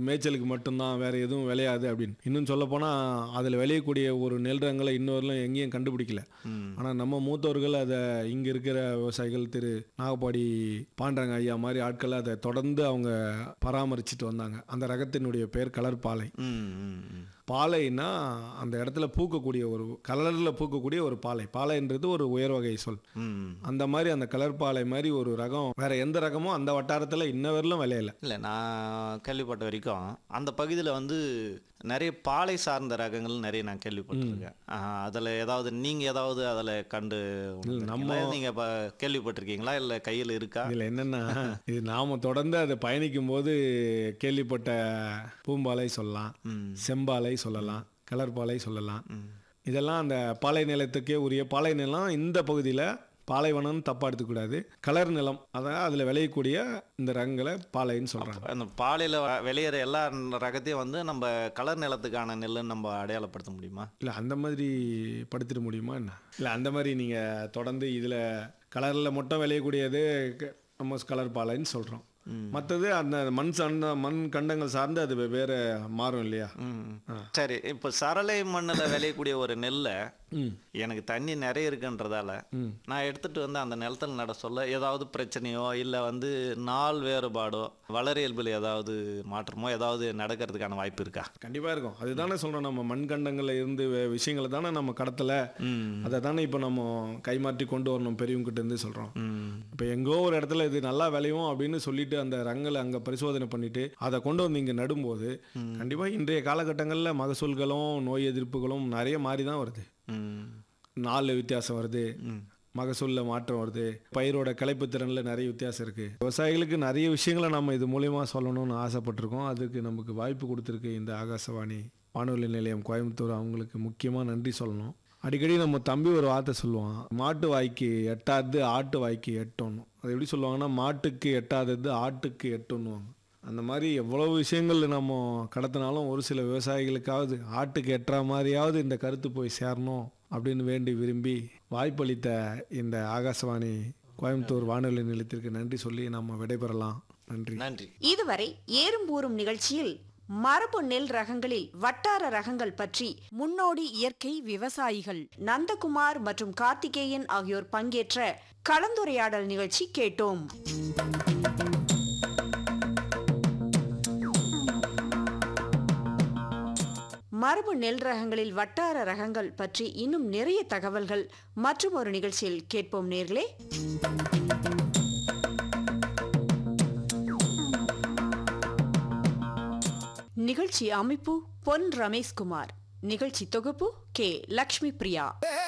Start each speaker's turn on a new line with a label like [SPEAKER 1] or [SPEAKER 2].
[SPEAKER 1] மேய்ச்சலுக்கு மட்டும்தான் வேற எதுவும் விளையாது அப்படின்னு இன்னும் சொல்ல போனா அதுல விளையக்கூடிய ஒரு நெல் ரகங்களை இன்னொருலாம் எங்கேயும் கண்டுபிடிக்கல
[SPEAKER 2] ம்.
[SPEAKER 1] ஆனா நம்ம மூத்தவர்கள் அதை இங்க இருக்கிற விவசாயிகள் திரு நாகப்பாடி பாண்டரங்க ஐயா மாதிரி ஆட்கள் அதை தொடர்ந்து அவங்க பராமரிச்சுட்டு வந்தாங்க அந்த ரகத்தினுடைய பேர் கலர் பாலை
[SPEAKER 2] ம், ம், ம்.
[SPEAKER 1] பாலைன்னா அந்த இடத்துல பூக்கக்கூடிய ஒரு கலரில் பூக்கக்கூடிய ஒரு பாலை பாலைன்றது ஒரு உயர் வகை சொல்
[SPEAKER 2] ம்.
[SPEAKER 1] அந்த மாதிரி அந்த கலர் பாலை மாதிரி ஒரு ரகம் வேற எந்த ரகமும் அந்த வட்டாரத்தில் இன்ன வரலும் விளையல
[SPEAKER 2] இல்லை நான் கேள்விப்பட்ட வரைக்கும் அந்த பகுதியில் வந்து நிறைய பாலை சார்ந்த ரகங்கள் நிறைய நான் கேள்விப்பட்டிருக்கேன் அதில் ஏதாவது நீங்கள் ஏதாவது அதில் கண்டு
[SPEAKER 1] நம்ம-
[SPEAKER 2] நீங்கள் இப்போ கேள்விப்பட்டிருக்கீங்களா இல்லை கையில் இருக்கா
[SPEAKER 1] இதில் என்னன்னா இது நாம தொடர்ந்து அதை பயணிக்கும் போது கேள்விப்பட்ட பூம்பாலை சொல்லலாம்
[SPEAKER 2] ம்
[SPEAKER 1] செம்பாலை சொல்லலாம் கலர் பாலை சொல்லலாம்
[SPEAKER 2] ம்
[SPEAKER 1] இதெல்லாம் அந்த பாலை நிலத்துக்கே உரிய பாலை நிலம் இந்த பகுதியில் பாலைவனம்னு தப்பாக எடுத்துக்கூடாது கலர் நிலம் அதான் அதில் விளையக்கூடிய இந்த ரகங்களை பாலைன்னு சொல்கிறாங்க
[SPEAKER 2] அந்த பாலையில் விளையிற எல்லா ரகத்தையும் வந்து நம்ம கலர் நிலத்துக்கான நெல்லுன்னு நம்ம அடையாளப்படுத்த முடியுமா
[SPEAKER 1] இல்லை அந்த மாதிரி படுத்திட முடியுமா என்ன இல்லை அந்த மாதிரி நீங்கள் தொடர்ந்து இதில் கலரில் மட்டும் விளையக்கூடியது க- நம்ம கலர் பாலைன்னு சொல்கிறோம் மற்றது அந்த மண் சார்ந்த மண் கண்டங்கள் சார்ந்து அது வேறு மாறும் இல்லையா
[SPEAKER 2] ம் சரி இப்போ சரளை மண்ணில் விளையக்கூடிய ஒரு நெல்லை
[SPEAKER 1] ம்
[SPEAKER 2] எனக்கு தண்ணி நிறைய இருக்குன்றதால
[SPEAKER 1] ம்.
[SPEAKER 2] நான் எடுத்துட்டு வந்து அந்த நிலத்தில் நட சொல்ல ஏதாவது பிரச்சனையோ இல்லை வந்து நாள் வேறுபாடோ வளரியல்பில் ஏதாவது மாற்றமோ ஏதாவது நடக்கிறதுக்கான வாய்ப்பு இருக்கா
[SPEAKER 1] கண்டிப்பாக இருக்கும் அதுதானே சொல்கிறோம் நம்ம மண்கண்டங்களில் இருந்து வே- விஷயங்களை தானே நம்ம கடத்தலை
[SPEAKER 2] ம்
[SPEAKER 1] அதை தானே இப்போ நம்ம கைமாற்றி கொண்டு வரணும் பெரியவங்கிட்ட இருந்து சொல்கிறோம்
[SPEAKER 2] ம்
[SPEAKER 1] இப்போ எங்கோ ஒரு இடத்துல இது நல்லா விளையும் அப்படின்னு சொல்லிட்டு அந்த ரங்களை அங்கே பரிசோதனை பண்ணிட்டு அதை கொண்டு வந்து இங்கே நடும்போது கண்டிப்பாக இன்றைய காலகட்டங்களில் மகசூல்களும் நோய் எதிர்ப்புகளும் நிறைய மாறி தான் வருது
[SPEAKER 2] ம்
[SPEAKER 1] நாலு வித்தியாசம் வருது
[SPEAKER 2] ம்
[SPEAKER 1] மகசூலில் மாற்றம் வருது பயிரோட களைப்பு திறனில் நிறைய வித்தியாசம் இருக்குது விவசாயிகளுக்கு நிறைய விஷயங்களை நம்ம இது மூலியமா சொல்லணும்னு ஆசைப்பட்டிருக்கோம் அதுக்கு நமக்கு வாய்ப்பு கொடுத்துருக்கு இந்த ஆகாசவாணி வானொலி நிலையம் கோயம்புத்தூர் அவங்களுக்கு முக்கியமாக நன்றி சொல்லணும் அடிக்கடி நம்ம தம்பி ஒரு வார்த்தை சொல்லுவான் மாட்டு வாய்க்கு எட்டாதது ஆட்டு வாய்க்கு எட்டணும் அது எப்படி சொல்லுவாங்கன்னா மாட்டுக்கு எட்டாதது ஆட்டுக்கு எட்டுன்னுவாங்க அந்த மாதிரி எவ்வளவு விஷயங்கள் நம்ம கடத்தினாலும் ஒரு சில விவசாயிகளுக்காவது ஆட்டுக்கு எட்டுற மாதிரியாவது இந்த கருத்து போய் சேரணும் அப்படின்னு வேண்டி விரும்பி வாய்ப்பளித்த இந்த ஆகாசவாணி கோயம்புத்தூர் வானொலி நிலையத்திற்கு நன்றி சொல்லி நம்ம விடைபெறலாம் நன்றி
[SPEAKER 2] நன்றி
[SPEAKER 3] இதுவரை ஏறும்பூரும் நிகழ்ச்சியில் மரபு நெல் ரகங்களில் வட்டார ரகங்கள் பற்றி முன்னோடி இயற்கை விவசாயிகள் நந்தகுமார் மற்றும் கார்த்திகேயன் ஆகியோர் பங்கேற்ற கலந்துரையாடல் நிகழ்ச்சி கேட்டோம் மரபு நெல் ரகங்களில் வட்டார ரகங்கள் பற்றி இன்னும் நிறைய தகவல்கள் மற்றும் ஒரு நிகழ்ச்சியில் கேட்போம் நேர்களே நிகழ்ச்சி அமைப்பு பொன் ரமேஷ்குமார் நிகழ்ச்சி தொகுப்பு கே லக்ஷ்மி பிரியா